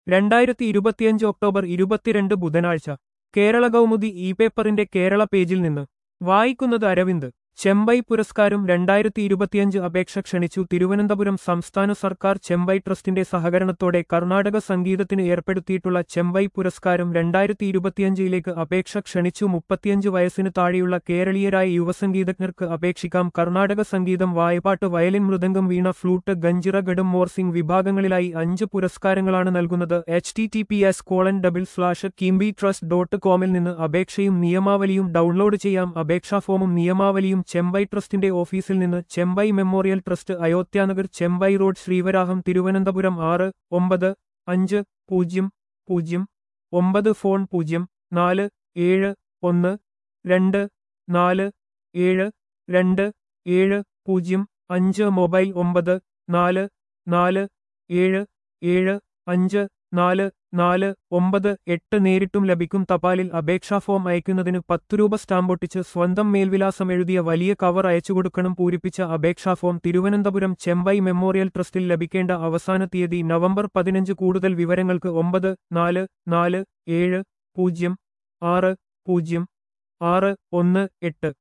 രണ്ടായിരത്തി ഇരുപത്തിയഞ്ച് ഒക്ടോബർ ഇരുപത്തിരണ്ട് ബുധനാഴ്ച കേരള കൗമുദി ഇ പേപ്പറിന്റെ കേരള പേജിൽ നിന്ന് വായിക്കുന്നത് അരവിന്ദ് ചെമ്പൈ പുരസ്കാരം രണ്ടായിരത്തി ഇരുപത്തിയഞ്ച് അപേക്ഷ ക്ഷണിച്ചു തിരുവനന്തപുരം സംസ്ഥാന സർക്കാർ ചെമ്പൈ ട്രസ്റ്റിന്റെ സഹകരണത്തോടെ കർണാടക സംഗീതത്തിന് ഏർപ്പെടുത്തിയിട്ടുള്ള ചെമ്പൈ പുരസ്കാരം രണ്ടായിരത്തി ഇരുപത്തിയഞ്ചിലേക്ക് അപേക്ഷ ക്ഷണിച്ചു മുപ്പത്തിയഞ്ച് വയസ്സിന് താഴെയുള്ള കേരളീയരായ യുവസംഗീതജ്ഞർക്ക് അപേക്ഷിക്കാം കർണാടക സംഗീതം വായ്പാട്ട് വയലിൻ മൃദംഗം വീണ ഫ്ലൂട്ട് ഗഞ്ചിറ ഗഡം മോർസിംഗ് വിഭാഗങ്ങളിലായി അഞ്ച് പുരസ്കാരങ്ങളാണ് നൽകുന്നത് H T T P S colon double slash കിംബി ട്രസ്റ്റ് ഡോട്ട് കോമിൽ നിന്ന് അപേക്ഷയും നിയമാവലിയും ഡൗൺലോഡ് ചെയ്യാം അപേക്ഷാ ഫോമും നിയമാവലിയും ചെമ്പൈ ട്രസ്റ്റിന്റെ ഓഫീസിൽ നിന്ന് Chembai memorial trust Ayodhya Nagar Chembai road Sreevaraham Thiruvananthapuram ആറ് ഒമ്പത് അഞ്ച് പൂജ്യം പൂജ്യം ഒമ്പത് ഫോൺ പൂജ്യം നാല് ഏഴ് ഒന്ന് രണ്ട് നാല് ഏഴ് രണ്ട് ഏഴ് പൂജ്യം അഞ്ച് മൊബൈൽ ഒമ്പത് നാല് നാല് ഏഴ് ഏഴ് അഞ്ച് നാല് നാല് ഒമ്പത് എട്ട് നേരിട്ടും ലഭിക്കും തപാലിൽ അപേക്ഷാ ഫോം അയക്കുന്നതിന് പത്ത് രൂപ സ്റ്റാമ്പൊട്ടിച്ച് സ്വന്തം മേൽവിലാസം എഴുതിയ വലിയ കവർ അയച്ചുകൊടുക്കണം പൂരിപ്പിച്ച അപേക്ഷാ ഫോം തിരുവനന്തപുരം ചെമ്പൈ മെമ്മോറിയൽ ട്രസ്റ്റിൽ ലഭിക്കേണ്ട അവസാന തീയതി നവംബർ പതിനഞ്ച് കൂടുതൽ വിവരങ്ങൾക്ക് ഒമ്പത് നാല് നാല് ഏഴ് പൂജ്യം ആറ് പൂജ്യം ആറ് ഒന്ന് എട്ട്